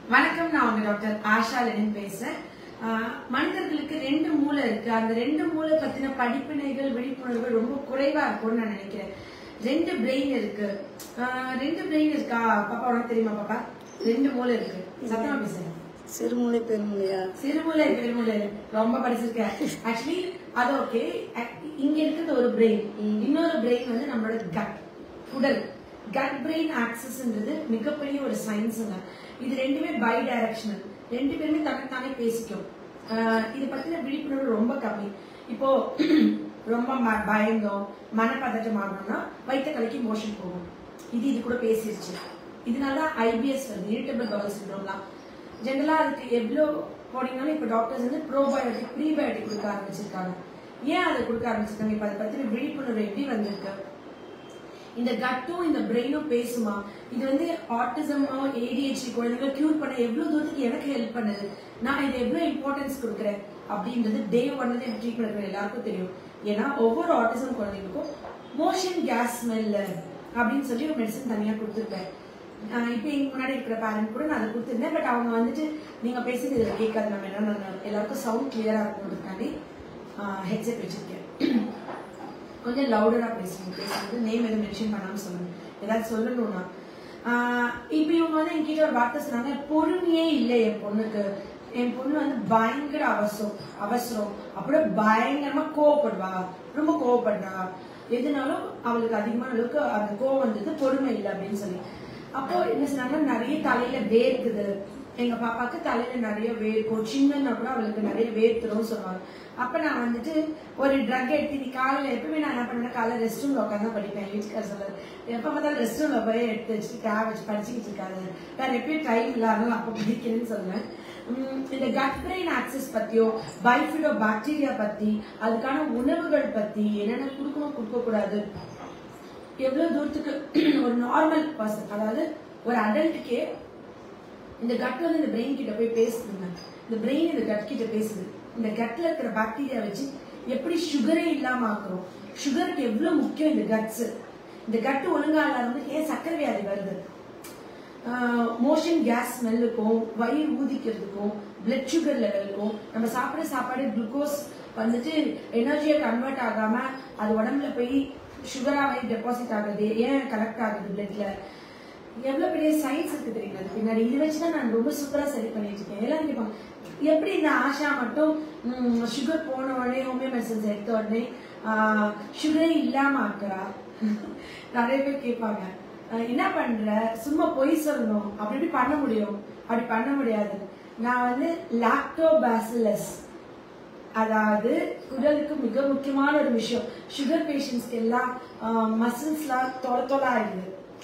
வணக்கம் நான் உங்க டாக்டர் ஆஷா லெனின் பேசுறேன் ஆஹ் மனிதர்களுக்கு ரெண்டு மூளை இருக்கு அந்த ரெண்டு மூளை பத்தின படிப்பினைகள் விழிப்புணர்வு ரொம்ப குறைவா இருக்கும்னு நான் நினைக்கிறேன் ரெண்டு பிரெயின் இருக்கு ஆஹ் ரெண்டு பிரெயின் இருக்கா பாப்பா உனக்கு தெரியுமா பாப்பா ரெண்டு மூளை இருக்கு சத்தமா பேசுறேன் சிறுமூளை பெருமூளையா சிறுமூளை பெருமூளை ரொம்ப படிச்சிருக்கேன் ஆக்சுவலி அது ஓகே இங்க இருக்கிறது ஒரு பிரெயின் இன்னொரு பிரெயின் வந்து நம்மளோட கட் உடல் கட் பிரெயின் ஆக்சஸ்ன்றது மிகப்பெரிய ஒரு சயின்ஸுங்க இது ரெண்டுமே பை டைரக்ஷனல் ரெண்டு பேருமே தனத்தானே பேசிக்கும் ஆஹ் இதை பத்தின விழிப்புணர்வு ரொம்ப கம்மி இப்போ ரொம்ப ம- பயந்தோம் மனப்பதட்டம் ஆகணும்னா வயிற்ற கலக்கி மோஷன் போகும் இது இது கூட பேசிருச்சு இதனால ஐபிஎஸ் வருது இரிட்டபிள் பவல் சிண்ட்ரோம்லாம் ஜென்ரலா அதுக்கு எவ்வளோ போனீங்கன்னாலும் இப்போ டாக்டர்ஸ் வந்து ப்ரோபயோட்டிக் ப்ரீபயோட்டிக் கொடுக்க ஆரம்பிச்சிருக்காங்க ஏன் அதை கொடுக்க ஆரம்பிச்சிருக்காங்க இப்போ அதை பத்தின விழிப்புணர்வு எப்படி வந்திருக்கு இந்த கட்டும் இந்த பிரெயினும் பேசுமா இது வந்து ஆட்டிசமோ ஏடிஹெச்டி குழந்தைங்களை கியூர் பண்ண எவ்வளவு தூரத்துக்கு எனக்கு ஹெல்ப் பண்ணுது நான் இது எவ்வளவு இம்பார்ட்டன்ஸ் கொடுக்குறேன் அப்படின்றது டே ஒன்ல இருந்து ட்ரீட்மெண்ட் இருக்கிற எல்லாருக்கும் தெரியும் ஏன்னா ஒவ்வொரு ஆட்டிசம் குழந்தைங்களுக்கும் மோஷன் கேஸ் ஸ்மெல்ல அப்படின்னு சொல்லி ஒரு மெடிசன் தனியா கொடுத்துருப்பேன் ஆஹ் இப்போ எங்க முன்னாடி இருக்கிற பேரண்ட் கூட நான் அதை கொடுத்துருந்தேன் பட் அவங்க வந்துட்டு நீங்க பேசுறது இதுல கேட்காது நம்ம என்ன நான் எல்லாருக்கும் சவுண்ட் கிளியரா இருக்கணுன்றதுக்காண்டி ஹெட்செட் வச்சிருக்கேன் கொஞ்சம் லவுடரா பேசுங்க பேசுறது நேம் எதுவும் மென்ஷன் பண்ணாம சொல்லுங்க ஏதாவது சொல்லணும்னா ஆஹ் இப்ப இவங்க வந்து என்கிட்ட ஒரு வார்த்தை சொன்னாங்க பொறுமையே இல்லை என் பொண்ணுக்கு என் பொண்ணு வந்து பயங்கர அவசரம் அவசரம் அப்படியே பயங்கரமா கோவப்படுவா ரொம்ப கோவப்படுறா எதுனாலும் அவளுக்கு அதிகமான அளவுக்கு அந்த கோவம் வந்தது பொறுமை இல்லை அப்படின்னு சொல்லி அப்போ என்ன சொன்னாங்க நிறைய தலையில வேர்க்குது எங்க பாப்பாக்கு தலையில நிறைய வேர்க்கும் சின்னன்னா கூட அவளுக்கு நிறைய வேர்த்துரும் சொல்லுவாங்க அப்ப நான் வந்துட்டு ஒரு ட்ரக் எடுத்து நீ காலையில எப்பவுமே நான் என்ன பண்ணுவேன் காலையில ரெஸ்ட் ரூம்ல உட்காந்து படிப்பேன் வீட்டுக்கார சொல்ல எப்ப பார்த்தாலும் ரெஸ்ட் ரூம்ல போய் எடுத்து வச்சுட்டு டேப் வச்சு படிச்சுக்கிட்டு இருக்காது வேற எப்பயும் டைம் இல்லாமல் அப்ப படிக்கிறேன்னு சொல்லுவேன் உம் இந்த கட் பிரெயின் ஆக்சஸ் பத்தியோ பைஃபிடோ பாக்டீரியா பத்தி அதுக்கான உணவுகள் பத்தி என்னென்ன கொடுக்கணும் கொடுக்க கூடாது எவ்வளவு தூரத்துக்கு ஒரு நார்மல் பர்சன் அதாவது ஒரு அடல்ட்டுக்கே இந்த கட் வந்து இந்த பிரெயின் கிட்ட போய் பேசுதுங்க இந்த பிரெயின் இந்த கட் கிட்ட பேசுது இந்த கட்ல இருக்கிற பாக்டீரியா வச்சு எப்படி சுகரே இல்லாம ஆக்குறோம் சுகருக்கு எவ்வளவு முக்கியம் இந்த கட்ஸ் இந்த கட்டு ஒழுங்கா இல்லாம ஏன் சக்கரை வியாதி வருது மோஷன் கேஸ் ஸ்மெல்லுக்கும் வயிறு ஊதிக்கிறதுக்கும் பிளட் சுகர் லெவலுக்கும் நம்ம சாப்பிட்ற சாப்பாடு குளுக்கோஸ் வந்துட்டு எனர்ஜியை கன்வெர்ட் ஆகாம அது உடம்புல போய் சுகராகவே டெபாசிட் ஆகுது ஏன் கலெக்ட் ஆகுது பிளட்ல எவ்வளவு பெரிய சயின்ஸ் இருக்கு தெரியுங்க அது பின்னாடி இது வச்சுதான் நான் ரொம்ப சூப்பரா சரி பண்ணிட்டு இருக்கேன் எல்லாம் கேட்பாங்க எப்படி இந்த ஆஷா மட்டும் சுகர் போன உடனே ஹோமியோ மெடிசன்ஸ் எடுத்த உடனே சுகரே இல்லாம ஆக்குறா நிறைய பேர் கேட்பாங்க அஹ் என்ன பண்ற சும்மா பொய் சொல்லணும் அப்படி இப்படி பண்ண முடியும் அப்படி பண்ண முடியாது நான் வந்து லாக்டோபாசிலஸ் அதாவது உடலுக்கு மிக முக்கியமான ஒரு விஷயம் சுகர் பேஷண்ட்ஸ்க்கு எல்லாம் மசில்ஸ்லாம் தொலை தொலை ஆயிடுது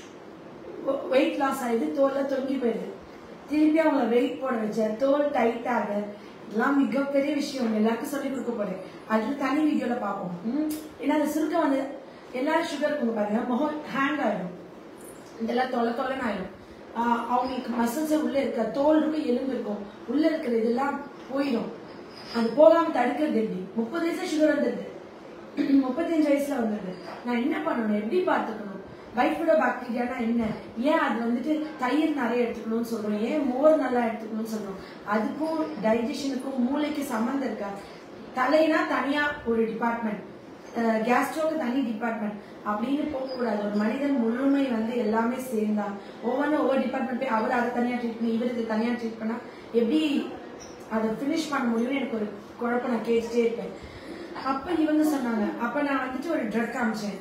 வெயிட் லாஸ் ஆயிடுது தோல்ல தொங்கி போயிடுது திருப்பி அவங்கள வெயிட் போட வச்ச தோல் டைட் ஆக இதெல்லாம் மிகப்பெரிய விஷயம் எல்லாருக்கும் சொல்லி கொடுக்க போறேன் அது தனி வீடியோல பார்ப்போம் ம். ஏன்னா அந்த சுருக்கம் வந்து எல்லாரும் சுகர் இருக்கும் பாருங்க முகம் ஹேங் ஆயிடும் இதெல்லாம் தொலை தொலைன்னு ஆயிடும் ஆஹ் அவங்களுக்கு மசில்ஸ் உள்ள இருக்க தோல் இருக்கும் எலும்பு இருக்கும் உள்ள இருக்கிற இதெல்லாம் போயிடும் அது போகாம தடுக்கிறது எப்படி முப்பது வயசுல சுகர் வந்துடுது முப்பத்தஞ்சு வயசுல வந்துடுது நான் என்ன பண்ணணும் எப்படி பார்த்துக்கணும் பைஃபுடோ பாக்டீரியானா என்ன ஏன் அது வந்துட்டு தயிர் நிறைய எடுத்துக்கணும்னு சொல்றோம் ஏன் மோர் நல்லா எடுத்துக்கணும்னு சொல்றோம் அதுக்கும் டைஜஷனுக்கும் மூளைக்கு சம்மந்தம் இருக்கா தலைனா தனியா ஒரு டிபார்ட்மெண்ட் கேஸ்ட்ரோக்கு தனி டிபார்ட்மெண்ட் அப்படின்னு போகக்கூடாது ஒரு மனிதன் முழுமை வந்து எல்லாமே சேர்ந்தா ஒவ்வொன்றும் ஒவ்வொரு டிபார்ட்மெண்ட் போய் அவர் அதை தனியா ட்ரீட் பண்ணி இவர் இதை தனியா ட்ரீட் பண்ணா எப்படி அதை ஃபினிஷ் பண்ண முடியும்னு எனக்கு ஒரு குழப்பம் நான் கேட்டுட்டே இருப்பேன் அப்ப இவங்க சொன்னாங்க அப்ப நான் வந்துட்டு ஒரு ட்ரக் காமிச்சேன்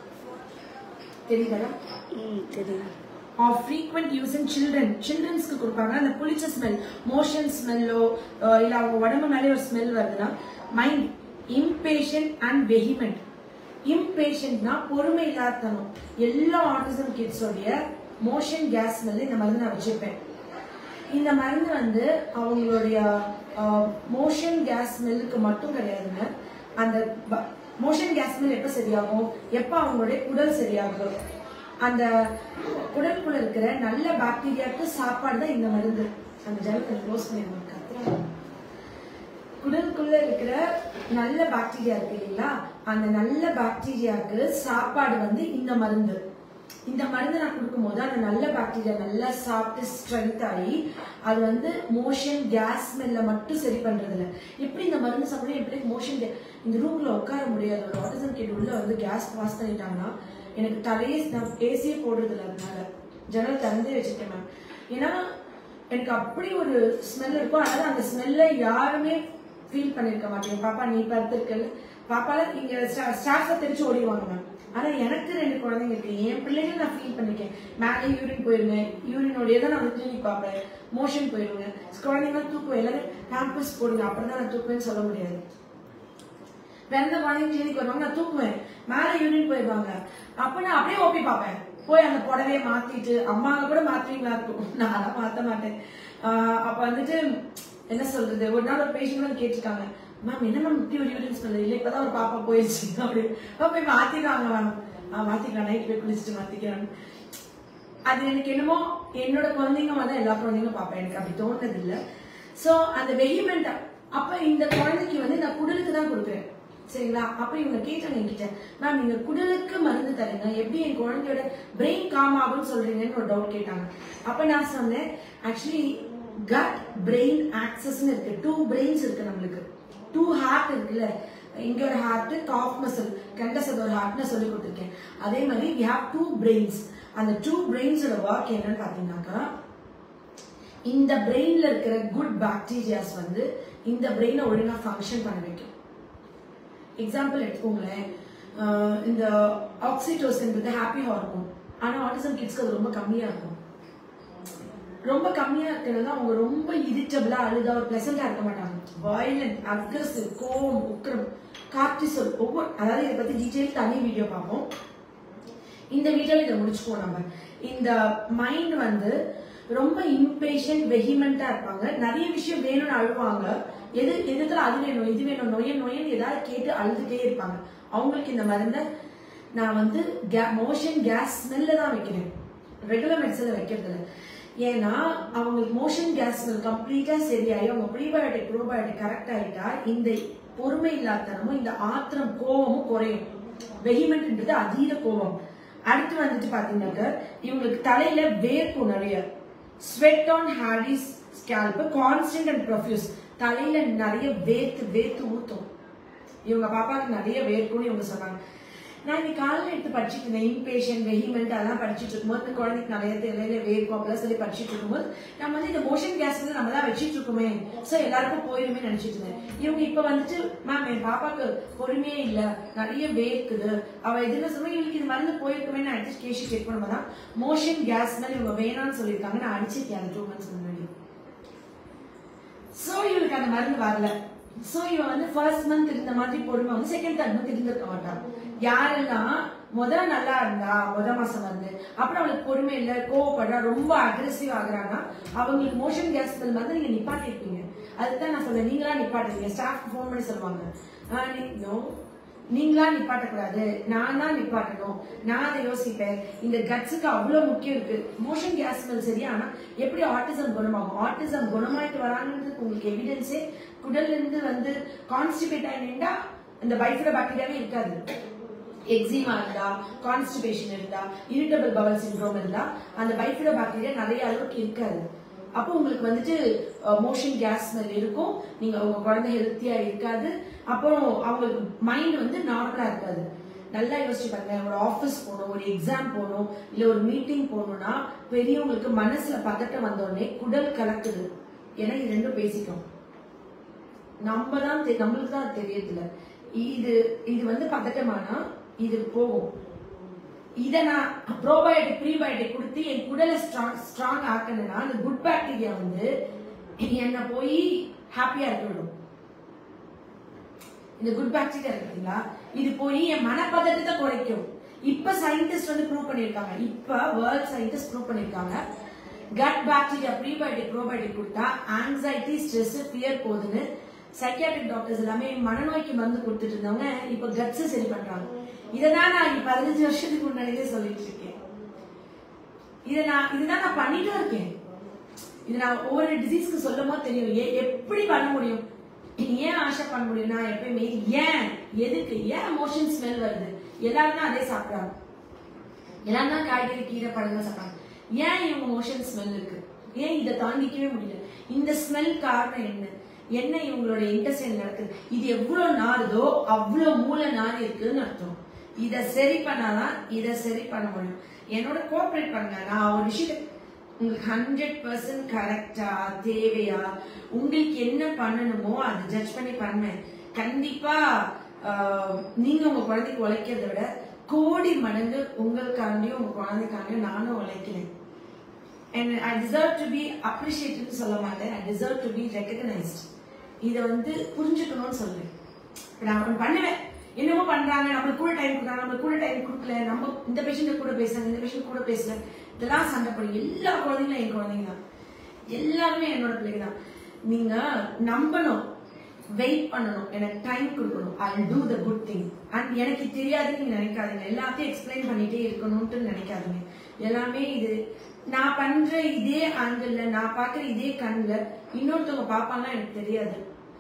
தெரியுதா ம் தெரியும் of frequent use in children சில்ட்ரன்ஸ்க்கு கொடுப்பாங்க அந்த புளிச்ச ஸ்மெல் மோஷன் ஸ்மெல்லோ இல்ல அவங்க உடம்பு மேலே ஒரு ஸ்மெல் வருதுன்னா மைண்ட் impatient அண்ட் வெஹிமெண்ட் impatientனா பொறுமை இல்லாதத்தனம் எல்லா ஆட்டிசம் கிட்ஸோடைய மோஷன் கேஸ் ஸ்மெல் இந்த மருந்து நான் வச்சிருப்பேன் இந்த மருந்து வந்து அவங்களுடைய மோஷன் கேஸ் ஸ்மெல்லுக்கு மட்டும் கிடையாதுங்க அந்த மோஷன் கேஸ் ஸ்மெல் எப்ப சரியாகும் எப்ப அவங்களுடைய குடல் சரியாகும் அந்த குடலுக்குள்ள இருக்கிற நல்ல பாக்டீரியாவுக்கு சாப்பாடு தான் இந்த மருந்து அந்த ஜல் கொஞ்சம் க்ளோஸ் பண்ணிருவாங்க கத்துறாங்க குடலுக்குள்ள இருக்கிற நல்ல பாக்டீரியா இருக்கு இல்லைங்களா அந்த நல்ல பாக்டீரியாவுக்கு சாப்பாடு வந்து இந்த மருந்து இந்த மருந்து நான் கொடுக்கும்போது அந்த நல்ல பாக்டீரியா நல்லா சாப்பிட்டு ஸ்ட்ரென்த் ஆகி அது வந்து மோஷன் கேஸ் ஸ்மெல்ல மட்டும் சரி பண்றது இல்ல எப்படி இந்த மருந்து சாப்பிடணும் எப்படி மோஷன் இந்த ரூம்ல உட்கார முடியாது ஒரு ஆட்டிசம் கிட் உள்ள வந்து கேஸ் பாஸ் பண்ணிட்டாங்கன்னா எனக்கு தலையே நான் ஏசியே போடுறது இல்லை அதனால ஜன்னல் திறந்தே வச்சுட்டேன் மேம் ஏன்னா எனக்கு அப்படி ஒரு ஸ்மெல் இருக்கும் அதனால அந்த ஸ்மெல்ல யாருமே ஃபீல் பண்ணிருக்க மாட்டேங்க பாப்பா நீ பார்த்துருக்கல பாப்பால இங்க ஸ்டாஃப்ஸை தெரிச்சு ஓடிடுவாங்க மேம் ஆனா எனக்கு ரெண்டு குழந்தைங்க இருக்கு என் பிள்ளைங்க நான் ஃபீல் பண்ணிருக்கேன் மேலே யூரின் போயிருங்க யூரினோடய தான் நான் வந்து கிளினிக் பார்ப்பேன் மோஷன் போயிருங்க குழந்தைங்க தூக்குவேன் எல்லாரும் பேம்பஸ் போடுங்க அப்புறம் தான் நான் தூக்குவேன்னு சொல்ல முடியாது பிறந்த குழந்தைங்க கிளினிக் வருவாங்க நான் தூக்குவேன் மேல யூரின் போயிடுவாங்க அப்ப நான் அப்படியே ஓப்பி பார்ப்பேன் போய் அந்த புடவைய மாத்திட்டு அம்மாங்க கூட மாத்துவீங்களா இருக்கும் நான் அதெல்லாம் மாத்த மாட்டேன் ஆஹ் அப்ப வந்துட்டு என்ன சொல்றது ஒரு நாள் ஒரு பேஷண்ட் வந்து கேட்டிருக்காங்க மேம் என்ன மேம் இப்படி ஒரு யூரின் ஸ்மெல் இல்லை இப்பதான் ஒரு பாப்பா போயிடுச்சு அப்படி அப்ப போய் மாத்திடுவாங்க மேம் மாத்திக்கலாம் நைட் போய் குளிச்சுட்டு மாத்திக்கிறேன் அது எனக்கு என்னமோ என்னோட குழந்தைங்க வந்து எல்லா குழந்தைங்களும் பார்ப்பேன் எனக்கு அப்படி தோணுனது இல்ல சோ அந்த வெஹிமெண்ட் அப்ப இந்த குழந்தைக்கு வந்து நான் குடலுக்கு தான் கொடுக்குறேன் சரிங்களா அப்ப இவங்க கேட்டாங்க என்கிட்ட மேம் நீங்க குடலுக்கு மருந்து தருங்க எப்படி என் குழந்தையோட பிரெயின் காம் ஆகும்னு சொல்றீங்கன்னு ஒரு டவுட் கேட்டாங்க அப்ப நான் சொன்னேன் ஆக்சுவலி கட் பிரெயின் ஆக்சஸ்னு இருக்கு டூ பிரெயின்ஸ் இருக்கு நம்மளுக்கு டூ ஹார்ட் இருக்குல்ல இங்க ஒரு ஹார்ட் காஃப் மசில் கண்டசத் ஒரு ஹார்ட்னு சொல்லி கொடுத்துருக்கேன் அதே மாதிரி வி ஹாவ் டூ பிரெயின்ஸ் அந்த டூ பிரெயின்ஸோட ஒர்க் என்னன்னு பாத்தீங்கன்னாக்கா இந்த பிரெயின்ல இருக்கிற குட் பாக்டீரியாஸ் வந்து இந்த பிரெயினை ஒழுங்கா ஃபங்க்ஷன் பண்ண வைக்கும் எக்ஸாம்பிள் எடுத்துக்கோங்களேன் ஆஹ் இந்த ஆக்சிடோசின்றது ஹாப்பி ஹார்மோன் ஆனா ஆட்டிசம் கிட்ஸ்க்கு அது ரொம்ப கம்மியா இருக்கும் ரொம்ப கம்மியா இருக்கிறது அவங்க ரொம்ப இரிட்டபிளா அழுதா ஒரு பிளசண்டா இருக்க மாட்டாங்க வயலண்ட் அக்ரஸிவ் கோவம் உக்கரம் கார்டிசோல் ஒவ்வொரு அதாவது இதை பத்தி டீட்டெயில் தனி வீடியோ பார்ப்போம் இந்த வீடியோல இதை முடிச்சுக்குவோம் நம்ம இந்த மைண்ட் வந்து ரொம்ப இம்பேஷண்ட் வெஹிமெண்டா இருப்பாங்க நிறைய விஷயம் வேணும்னு அழுவாங்க எது எதுக்குல அது வேணும் இது வேணும் நொய நொயன்னு ஏதாவது கேட்டு அழுதுட்டே இருப்பாங்க அவங்களுக்கு இந்த மருந்தை நான் வந்து மோஷன் கேஸ் ஸ்மெல்ல தான் வைக்கிறேன் ரெகுலர் மெடிசன்ல வைக்கிறது இல்லை ஏன்னா அவங்களுக்கு மோஷன் கேஸ் ஸ்மெல் கம்ப்ளீட்டா சரியாயி அவங்க ப்ரீபயோட்டிக் ப்ரோபயோட்டிக் கரெக்ட் ஆயிட்டா இந்த பொறுமை இல்லாதனமும் இந்த ஆத்திரம் கோவமும் குறையும் வெஹிமெண்ட்ன்றது அதீத கோவம் அடுத்து வந்துட்டு பாத்தீங்கன்னாக்க இவங்களுக்கு தலையில வேர்க்கும் நிறைய sweat on hairy scalp constant and profuse தலையில நிறைய வேர்த்து வேர்த்து ஊத்தும் இவங்க பாப்பாக்கு நிறைய வேர்க்கும்னு இவங்க சொன்னாங்க நான் இன்னைக்கு காலையில எடுத்து படிச்சுட்டு இருந்தேன் இம்பேஷன் வெஹிமெண்ட் அதெல்லாம் படிச்சுட்டு இருக்கும்போது இந்த குழந்தைக்கு நிறைய தலையில வேர்க்கும் அப்படிலாம் சொல்லி படிச்சுட்டு இருக்கும்போது நம்ம வந்து இந்த மோஷன் கேஸ் வந்து நம்ம தான் வச்சுட்டு இருக்கோமே சோ எல்லாருக்கும் போயிருமே நினைச்சிட்டு இருந்தேன் இவங்க இப்ப வந்துட்டு மேம் என் பாப்பாக்கு பொறுமையே இல்ல நிறைய வேர்க்குது அவ எதுன்னு சொல்லுவா இவங்களுக்கு இது மருந்து போயிருக்குமே நான் எடுத்து கேஷி செக் பண்ணும்போது தான் மோஷன் கேஸ் இவங்க வேணாம்னு சொல்லியிருக்காங்க நான் அடிச்சிருக்கேன் அந்த டூ மந்த்ஸ் முன்னாடி சோ இவளுக்கு அந்த மருந்து வரல சோ இவன் வந்து ஃபர்ஸ்ட் மந்த் இருந்த மாதிரி பொறுமை வந்து செகண்ட் தேர்ட் மந்த் இருந்திருக்க மாட்டான் யாரெல்லாம் முத நல்லா இருந்தா முத மாசம் வந்து அப்புறம் அவளுக்கு பொறுமை இல்ல கோவப்படுறா ரொம்ப அக்ரெசிவ் ஆகுறாங்கன்னா அவங்களுக்கு மோஷன் கேஸ் ஸ்மெல் வந்து நீங்க நிப்பாட்டிருப்பீங்க அதுதான் நான் சொல்றேன் நீங்களா நிப்பாட்டுறீங்க ஸ்டாஃப் ஃபோன் பண்ணி சொல்லுவாங்க ஆஹ் நீ no. நீங்களா நிப்பாட்டக்கூடாது நான் தான் நிப்பாட்டணும் நான் அதை யோசிப்பேன் இந்த கட்ஸுக்கு அவ்வளவு முக்கியம் இருக்கு மோஷன் கேஸ் ஸ்மெல் சரி ஆனா எப்படி ஆட்டிசம் குணமாகும் ஆட்டிசம் குணமாயிட்டு வராங்கன்றதுக்கு உங்களுக்கு எவிடன்ஸே குடல்ல இருந்து வந்து கான்ஸ்டிபேட் ஆயிட்டா இந்த பைஃபில பாக்டீரியாவே இருக்காது எக்ஸிமா இருந்தா கான்ஸ்டிபேஷன் இருந்தா இரிட்டபிள் பவல் சிண்ட்ரோம் இருந்தா அந்த பைஃபிடோ பாக்டீரியா நிறைய அளவுக்கு இருக்காது அப்போ உங்களுக்கு வந்துட்டு மோஷன் கேஸ் ஸ்மெல் இருக்கும் நீங்க உங்க குழந்தை ஹெல்த்தியா இருக்காது அப்புறம் அவங்களுக்கு மைண்ட் வந்து நார்மலா இருக்காது நல்லா யோசிச்சு பாருங்க ஒரு ஆபீஸ் போகணும் ஒரு எக்ஸாம் போகணும் இல்ல ஒரு மீட்டிங் போகணும்னா பெரியவங்களுக்கு மனசுல பதட்டம் வந்த உடனே குடல் கலக்குது ஏன்னா இது ரெண்டும் பேசிக்கும் நம்ம தான் தெ- நம்மளுக்கு தான் அது தெரியறதில்ல இது இது வந்து பதட்டமானா இது போகும் இத நான் ப்ரோபயோட்டிக் ப்ரீபயோட்டிக் கொடுத்து என் குடலை ஸ்ட்ராங் ஸ்ட்ராங் ஆக்கணும்னா அந்த குட் பாக்டீரியா வந்து என்ன போய் ஹாப்பியா இருக்க விடும் இந்த குட் பாக்டீரியா இருக்கு பாத்தீங்களா இது போய் என் மனப்பதட்டத்தை குறைக்கும் இப்ப சயின்டிஸ்ட் வந்து ப்ரூவ் பண்ணிருக்காங்க இப்ப வேர்ல்ட் சயின்டிஸ்ட் ப்ரூவ் பண்ணிருக்காங்க கட் பாக்டீரியா ப்ரீபயோட்டிக் ப்ரோபயோட்டிக் கொடுத்தா ஆங்ஸைட்டி ஸ்ட்ரெஸ் ஃபியர் போகுதுன்னு சைக்கியாட்ரிக் டாக்டர்ஸ் எல்லாமே மனநோய்க்கு மருந்து கொடுத்துட்டு இருந்தவங்க இப்ப கட்ஸ் சரி பண்றாங்க இததான் நான் இங்க பதினஞ்சு வருஷத்துக்கு முன்னாடியே சொல்லிட்டு இருக்கேன் இதை நான் இதுதான் நான் பண்ணிட்டும் இருக்கேன் இது நான் ஒவ்வொரு டிசீஸ்க்கு சொல்லும் போது தெரியும் ஏ- எப்படி பண்ண முடியும் ஏன் ஆஷா பண்ண முடியும் நான் எப்பயுமே ஏன் எதுக்கு ஏன் மோஷன் ஸ்மெல் வருது எல்லாரும் தான் அதே சாப்பிடுறாங்க எல்லாம் தான் காய்கறி கீரை பழங்கள் சாப்பிட்டாங்க ஏன் இவங்க மோஷன் ஸ்மெல் இருக்கு ஏன் இதை தாண்டிக்கவே முடியல இந்த ஸ்மெல் காரணம் என்ன என்ன இவங்களோட இன்டெஸ்டைன் நடக்குது இது எவ்வளவு நாறுதோ அவ்வளவு மூல நார் இருக்குன்னு அர்த்தம் இதை சரி பண்ணாதான் இதை சரி பண்ண முடியும் என்னோட கோஆப்ரேட் பண்ணுங்க நான் ஒரு விஷயத்தை உங்களுக்கு ஹண்ட்ரட் பர்சன்ட் கரெக்டா தேவையா உங்களுக்கு என்ன பண்ணணுமோ அதை ஜட்ஜ் பண்ணி பண்ணுவேன் கண்டிப்பா ஆஹ், நீங்க உங்க குழந்தைக்கு உழைக்கிறத விட கோடி மடங்கு உங்களுக்காண்டியும் உங்க குழந்தைக்காண்டியும் நானும் உழைக்கிறேன் and I deserve to be appreciated சொல்ல மாட்டேன் I deserve to be recognized இதை வந்து புரிஞ்சுக்கணும்னு சொல்றேன் இப்ப நான் ஒண்ணு பண்ணுவேன் என்னமோ பண்றாங்க நம்மளுக்கு கூட டைம் கொடுக்குறாங்க நம்மளுக்கு கூட டைம் கொடுக்கல நம்ம இந்த பேஷண்ட் கூட பேசுறாங்க இந்த பேஷண்ட் கூட பேசல இதெல்லாம் சண்டை போடும் எல்லா குழந்தைங்களும் என் குழந்தைங்க தான் எல்லாருமே என்னோட பிள்ளைங்க தான் நீங்க நம்பணும் வெயிட் பண்ணணும் எனக்கு டைம் கொடுக்கணும் I do the good thing and எனக்கு தெரியாதுன்னு நீங்க நினைக்காதீங்க எல்லாத்தையும் எக்ஸ்பிளைன் பண்ணிட்டே இருக்கணும்ட்டு நினைக்காதீங்க எல்லாமே இது நான் பண்ற இதே ஆங்கிள் நான் பாக்குற இதே கண்ணுல இன்னொருத்தவங்க பாப்பாங்கன்னா எனக்கு தெரியாது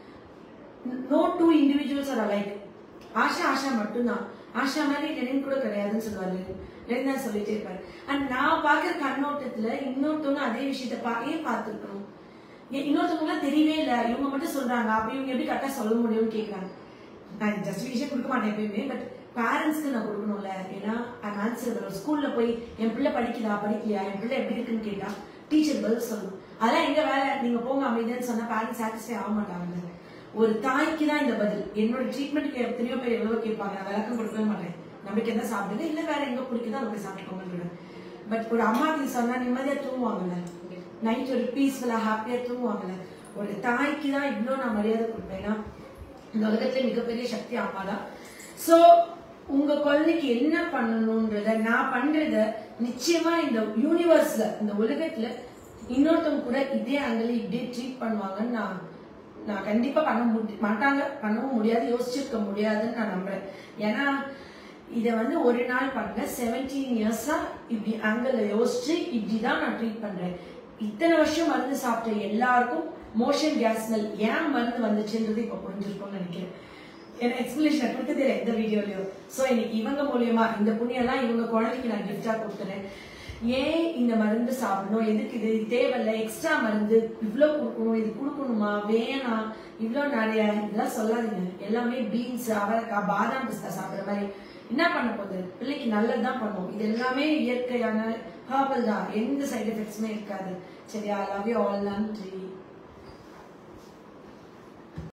no two individuals are alike Asha Asha மட்டும்தான் ஆஷா மாதிரி லெனின் கூட கிடையாதுன்னு சொல்லுவாரு லெனின் தான் சொல்லிட்டே இருப்பாரு அண்ட் நான் பாக்குற கண்ணோட்டத்துல இன்னொருத்தவங்க அதே விஷயத்த பா ஏன் பார்த்துருக்கணும் இன்னொருத்தவங்க தெரியவே இல்லை இவங்க மட்டும் சொல்றாங்க அப்ப இவங்க எப்படி கரெக்டா சொல்ல முடியும்னு கேக்குறாங்க நான் ஜஸ்டிஃபிகேஷன் கொடுக்க மாட்டேன் எப்பயுமே பட் பேரண்ட்ஸ்க்கு நான் கொடுக்கணும்ல ஏன்னா ஐம் ஆன்சர் ஸ்கூல்ல போய் என் பிள்ளை படிக்குதா படிக்கலையா என் பிள்ளை எப்படி இருக்குன்னு கேட்டா டீச்சர் பதில் சொல்லணும் அதெல்லாம் எங்க வேலை நீங்க போங்க அமைதின்னு சொன்னா பேரண்ட்ஸ் சாட்டிஸ்ஃபை ஆக மாட்டாங்க ஒரு தாய்க்கு தான் இந்த பதில் என்னோட ட்ரீட்மெண்ட்க்கு எத்தனையோ பேர் எவ்வளவு கேட்பாங்க நான் விளக்கம் கொடுக்கவே மாட்டேன் நமக்கு என்ன சாப்பிடுங்க இல்ல வேற எங்க பிடிக்குதோ அங்க போய் சாப்பிட்டுக்கோங்க பட் ஒரு அம்மாக்கு இது சொன்னா நிம்மதியா தூங்குவாங்கல்ல நைட் ஒரு பீஸ்ஃபுல்லா ஹாப்பியா தூங்குவாங்கல்ல ஒரு தாய்க்கு தான் இவ்வளோ நான் மரியாதை கொடுப்பேன் ஏன்னா இந்த உலகத்துல மிகப்பெரிய சக்தி அம்மா தான் சோ உங்க குழந்தைக்கு என்ன பண்ணணும்ன்றத நான் பண்றத நிச்சயமா இந்த யூனிவர்ஸ்ல இந்த உலகத்துல இன்னொருத்தவங்க கூட இதே ஆங்கிள் இப்படியே ட்ரீட் பண்ணுவாங்கன்னு நான் நான் கண்டிப்பா பண்ண முடி மாட்டாங்க பண்ணவும் முடியாது யோசிச்சிருக்க முடியாதுன்னு நான் நம்புறேன் ஏன்னா இதை வந்து ஒரு நாள் பண்ணல செவன்டீன் இயர்ஸா இப்படி ஆங்கிள் யோசிச்சு இப்படிதான் நான் ட்ரீட் பண்றேன் இத்தனை வருஷம் மருந்து சாப்பிட்ட எல்லாருக்கும் மோஷன் கேஸ் ஸ்மெல் ஏன் மருந்து வந்துச்சுன்றது இப்ப புரிஞ்சிருக்கும்னு நினைக்கிறேன் ஏன்னா எக்ஸ்பிளேஷன் கொடுத்ததே இல்லை எந்த வீடியோலயும் சோ இன்னைக்கு இவங்க மூலியமா இந்த புண்ணியெல்லாம் இவங்க குழந்தைக்கு நான் கிஃப்டா கொடுத்துறேன் ஏன் இந்த மருந்து சாப்பிடணும் எதுக்கு இது தேவையில்ல எக்ஸ்ட்ரா மருந்து இவ்வளவு கொடுக்கணும் இது கொடுக்கணுமா வேணாம் இவ்வளவு நிறைய இதெல்லாம் சொல்லாதீங்க எல்லாமே பீன்ஸ் அவரைக்காய் பாதாம் பிஸ்தா சாப்பிடுற மாதிரி என்ன பண்ண போகுது பிள்ளைக்கு நல்லதுதான் பண்ணும் இது எல்லாமே இயற்கையான ஹர்பல் தான் எந்த சைடு எஃபெக்ட்ஸுமே இருக்காது சரியா லவ் யூ ஆல் நன்றி